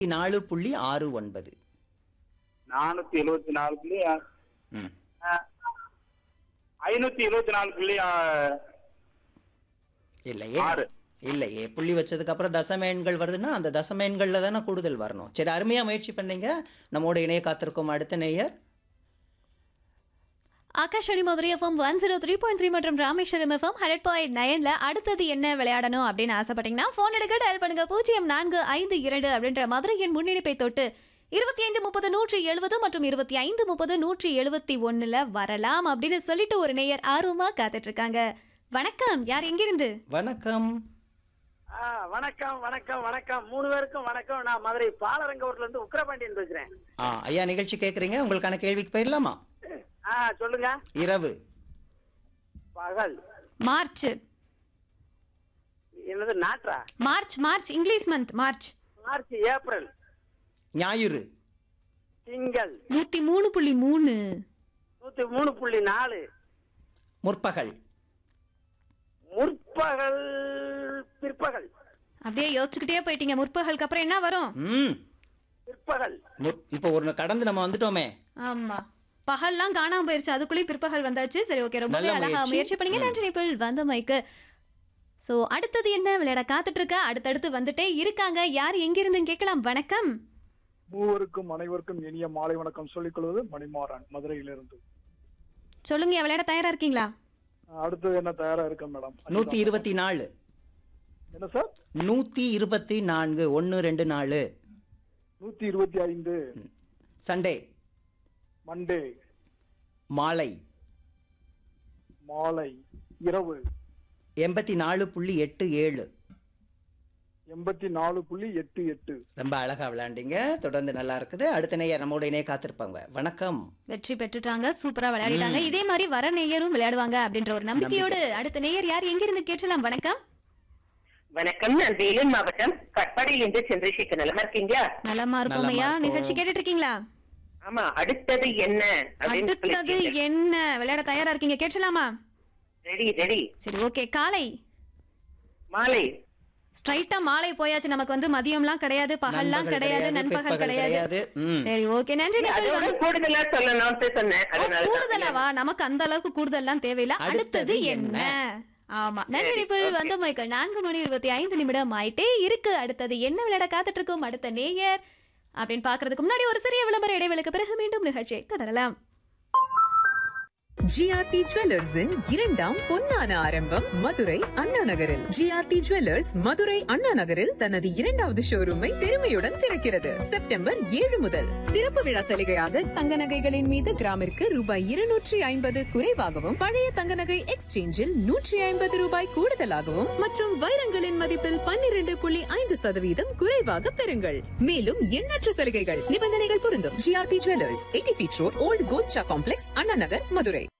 நாலு புள்ளி ஆறு ஒன்பது நானூத்தி எழுபத்தி நாலு புள்ளி ம் ஐநூத்தி இருபத்தி நாலு புள்ளி ஆ, இல்லையே ஆறு. இல்லையே புள்ளி வச்சதுக்கு அப்புறம் தசம எண்கள் வருதுன்னா அந்த தசம எண்கள்ல தானே கூடுதல் வரணும் சரி அருமையா முயற்சி பண்ணீங்க நம்மோட இணைய காத்திருக்கும் அடுத்த நேயர் Akashvani Madurai FM one zero three point three மற்றும் ராமேஸ்வரம் எஃப்எம் ஹண்ட்ரட் பாயிண்ட் நைன்ல அடுத்தது என்ன விளையாடணும் அப்படின்னு ஆசைப்பட்டீங்கன்னா ஃபோன் எடுக்க டயல் பண்ணுங்க பூஜ்ஜியம் நான்கு ஐந்து இரண்டு அப்படின்ற மதுரையின் முன்னிணைப்பை தொட்டு இருபத்தி ஐந்து முப்பது நூற்றி எழுபது மற்றும் இருபத்தி ஐந்து முப்பது நூற்றி எழுபத்தி ஒண்ணுல வரலாம் அப்படின்னு சொல்லிட்டு ஒரு நேயர் ஆர்வமா காத்துட்டு இருக்காங்க வணக்கம் யார் எங்கிருந்து வணக்கம் ஆ, வணக்கம் வணக்கம் வணக்கம் மூணு பேருக்கும் வணக்கம் நான் மதுரை பாலரங்கோட்ல இருந்து உக்கிரபாண்டியன் பேசுறேன் ஆ ஐயா நிகழ்ச்சி கேட்குறீங்க உங்களுக்கான கேள்விக்கு போயிடலாமா ஆ சொல்லுங்க இரவு பகல் மார்ச் என்னது நாற்றா March March English month March March April ஞாயிறு திங்கள் நூத்தி மூணு புள்ளி மூணு நூத்தி மூணு புள்ளி நாலு முற்பகல் முற்பகல் பிற்பகல் அப்படியே யோசிச்சுக்கிட்டே போயிட்டீங்க முற்பகலுக்கு அப்புறம் என்ன வரும் ம் பிற்பகல் முற்- இப்போ ஒரு கடந்து நம்ம வந்துட்டோமே ஆமா பகல்லாம் காணாம போயிருச்சு அதுக்குள்ளேயும் பிற்பகல் வந்தாச்சு சரி ஓகே ரொம்பவே நல்ல அழகா முயற்சி. முயற்சி பண்ணீங்க நன்றி நிபிள் வந்த மைக்கு சோ அடுத்தது என்ன விளையாட காத்துட்டு இருக்க அடுத்தடுத்து வந்துட்டே இருக்காங்க யார் எங்கிருந்து கேட்கலாம் வணக்கம் மூவருக்கும் அனைவருக்கும் இனிய மாலை வணக்கம் சொல்லிக் கொள்வது மணிமாறன் மதுரையிலிருந்து சொல்லுங்க விளையாட தயாரா இருக்கீங்களா அடுத்தது என்ன தயாரா இருக்கேன் மேடம் நூத்தி இருபத்தி நாலு என்ன சார் நூத்தி இருபத்தி நான்கு ஒன்று ரெண்டு நாலு நூத்தி இருபத்தி ஐந்து சண்டே மண்டே மாலை மாலை இரவு எண்பத்தி நாலு புள்ளி எட்டு ஏழு எண்பத்தி நாலு புள்ளி எட்டு எட்டு ரொம்ப அழகா விளையாண்டீங்க தொடர்ந்து நல்லா இருக்குது அடுத்த நேயர் நம்மோட இணைய காத்திருப்பாங்க வணக்கம் வெற்றி பெற்றுட்டாங்க சூப்பரா விளையாடிட்டாங்க இதே மாதிரி வர நேயரும் விளையாடுவாங்க அப்படின்ற ஒரு நம்பிக்கையோடு அடுத்த நேயர் யார் எங்கிருந்து கேட்கலாம் வணக்கம் வணக்கம் நான் வேலூர் மாவட்டம் கட்பாடியிலிருந்து சந்திரசேகர் நலமா இருக்கீங்களா நலமா இருக்கும் நலமா ஐயா இருக்கோம். நிகழ்ச்சி கேட்டுட்டு இருக்கீங்களா ஆமா அடுத்தது என்ன அப்படின்னு அடுத்தது என்ன விளையாட தயாரா இருக்கீங்க கேட்கலாமா ரெடி ரெடி சரி ஓகே காலை மாலை ஸ்ட்ரைட்டா மாலை போயாச்சு நமக்கு வந்து மதியம்லாம் கிடையாது பகல்லாம் நண்பகல் கிடையாது நண்பகல் பிற்பகல் கிடையாது ம். சரி ஓகே நன்றி நிபிள் அதோட வந்து கூடுதலா சொல்லணும்னு சொன்னேன் ஓ, அதனால கூடுதலாவா நமக்கு அந்த அளவுக்கு கூடுதல்லாம் தேவையில்ல அடுத்தது அடுத்தது என்ன என்ன? ஆமா நன்றி நிபிள் வந்த மைக்கேல் நான்கு மணி இருபத்தி ஐந்து நிமிடம் ஆயிட்டே இருக்கு அடுத்தது என்ன விளையாட காத்துட்டு இருக்கும் அடுத்த நேயர் அப்படின்னு பாக்குறதுக்கு முன்னாடி ஒரு சிறிய விளம்பர இடைவெளிக்கு பிறகு மீண்டும் நிகழ்ச்சியை தொடரலாம் ஜிஆர்டி ஜுவல்லர்ஸின் இரண்டாம் பொன்னான ஆரம்பம் மதுரை அண்ணா நகரில் ஜிஆர்டி ஜுவல்லர்ஸ் மதுரை அண்ணா நகரில் தனது இரண்டாவது ஷோரூமை பெருமையுடன் திறக்கிறது செப்டம்பர் ஏழு முதல் திறப்பு விழா சலுகையாக தங்க நகைகளின் மீது கிராமிற்கு ரூபாய் இருநூற்றி ஐம்பது குறைவாகவும் பழைய தங்க நகை எக்ஸ்சேஞ்சில் நூற்றி ஐம்பது ரூபாய் கூடுதலாகவும் மற்றும் வைரங்களின் மதிப்பில் பன்னிரண்டு புள்ளி ஐந்து சதவீதம் குறைவாக பெறுங்கள் மேலும் எண்ணற்ற சலுகைகள் நிபந்தனைகள் பொருந்தும் GRT jewellers eighty feet road old கோச்சா காம்ப்ளெக்ஸ் அண்ணா நகர் மதுரை